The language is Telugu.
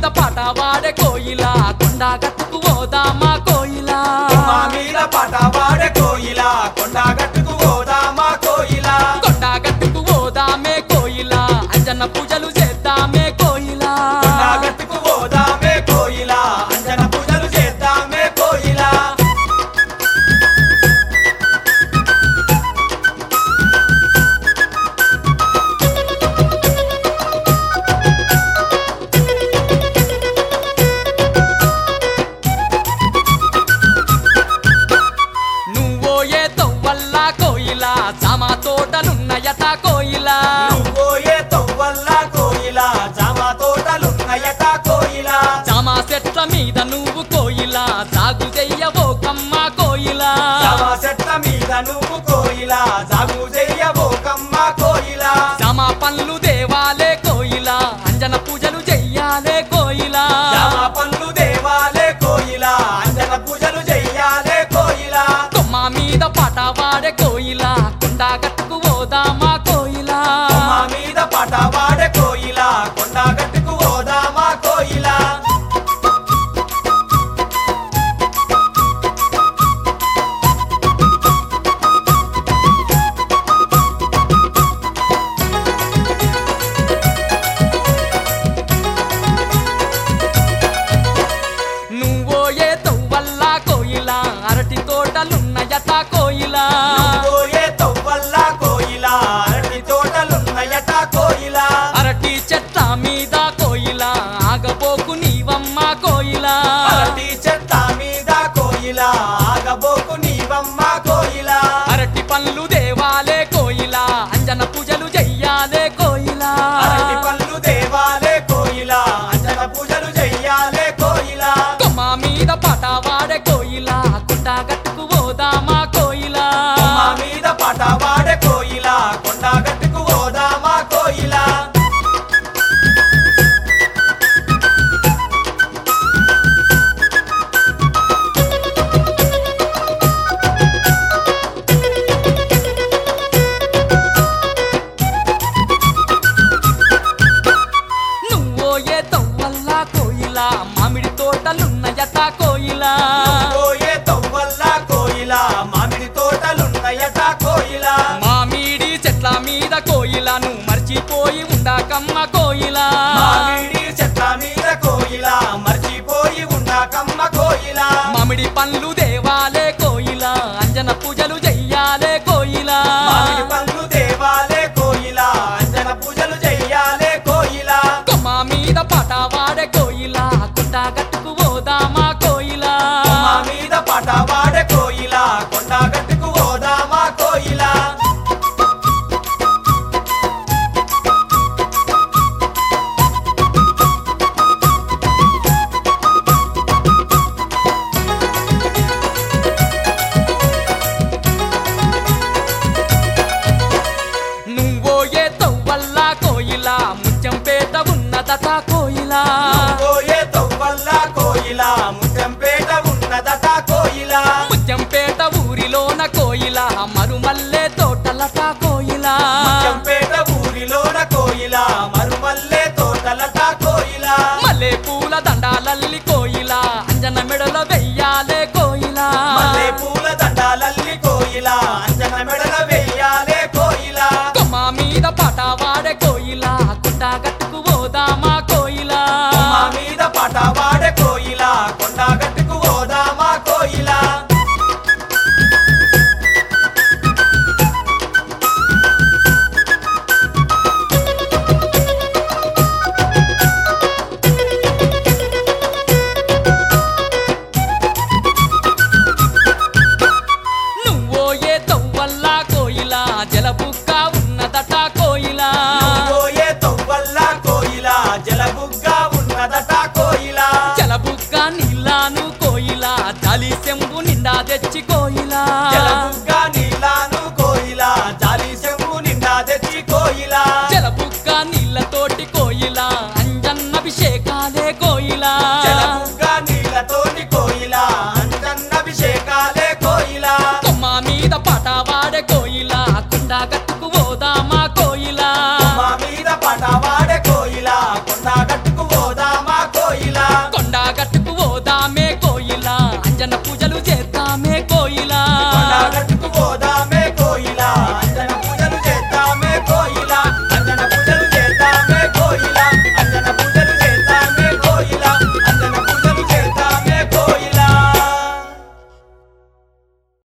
పాట వాడే కోయిలా కొండ గట్టుకు పోదామా కోయిలా మా మీద పాట పాడే కోయిలా కొండ గట్టుకు పోదామా కోయిలా కొండ గట్టుకు పోదామే కోయిలా అంజన్న పూజలు చేద్దామే కోయిలా కొండ గట్టుకు పోదామే కోయిలా అంజన పూజలు చేద్దామే కోయిలా నువ్వో ఏ తవ్వల్ల కోయిలా జామ తోటలున్నయట కోయిలా నువ్వోయే తవ్వల్ల కోయిలా జామ తోటలున్నయట కోయిలా జామ చెట్ల మీద నువ్వు కోయిలా సాగు చెయ్యవో కమ్మ కోయిలా జామ చెట్ల మీద నువ్వు కోయిలా జాగు చెయ్యబోకమ్మ కోయిలా జామ పండ్లు దేవాలే కోయిలా అంజన పూజలు చెయ్యాలే కోయిలా జామ పండ్లు దేవాలే కోయిలా అంజన పూజలు చెయ్యాలే కోయిలా కొమ్మ మీద పాట వాడే కోయిలా కొండ గట్టుకు పోదామా కోయిలా మా మీద పాట పాడే కోయిలా కొండ గట్టుకు పోదామా కోయిలా నువ్వో ఏ తవ్వల్ల కోయిలా అరటి తోటలున్నయట కోయిలా పోయే తవ్వల్ల కోయిలా అరటి తోటలున్నయట కోయిలా అరటి చెట్ల మీద కోయిలా ఆగబోకు నీవమ్మ కోయిలా అరటి చెట్ల మీద కోయిలా ఆగబోకు నీవమ్మ కోయిలా అరటి పండ్లు దేవాలే కోయిలా అంజన పూజలు చెయ్యాలే కోయిలా అరటి పళ్ళు దేవాలే కోయిలా అంజన పూజలు చెయ్యాలే కోయిలా కొమ్మ మీద పాట వాడే కోయిలా కొండ గట్టుకు పోదామా కోయిలా మా మీద పాట పాడే కోయిలా కొండ గట్టుకు పోదామా కోయిలా నువ్వో ఏ తవ్వల్ల కోయిలా మామిడి తోటలున్నయట కోయిలా పోయే తవ్వల్ల కోయిలా మామిడి తోటలున్నయట కోయిలా మామిడి చెట్ల మీద కోయిలను మర్చిపోయి ఉండాకమ్మ కోయిలా మామిడి చెట్ల మీద కోయిలా మర్చిపోయి ఉన్న కమ్మ కోయిలా మామిడి పండ్లు దేవాలే కోయిలా అంజన పూజలు చెయ్యాలే కోయిలా మామిడి పళ్ళు దేవాలే కోయిలా అంజన పూజలు చెయ్యాలే కోయిలా కొమ్మ మీద పాట వాడే కోయిలా కొండ గట్టుకు పోదామా కోయిలా మా మీద పాట పాడే కోయిలా కొండ గట్టుకు పోదామా కోయిలా నువ్వో ఏ తవ్వల్ల కోయిలా ముత్యంపేట ఉన్నదట కోయిలా పోయే తవ్వల్ల కోయిలా ముత్యంపేట ఉన్నదట కోయిలా ముత్యంపేట ఊరిలోన కోయిలా మరుమల్లె తోటలట కోయిలా ముత్యంపేట ఊరిలోన కోయిలా మరుమల్లె తోటలట కోయిలా మల్లె పూల దండాలల్లి కోయిలా అంజన మెడల వెయ్యాలే కోయిలా మల్లె పూల దండాలల్లి కోయిలా అంజన మెడల వెయ్యాలే కోయిలా కొమ్మ మీద పాట వాడే కోయిలా కొండ గట్టుకు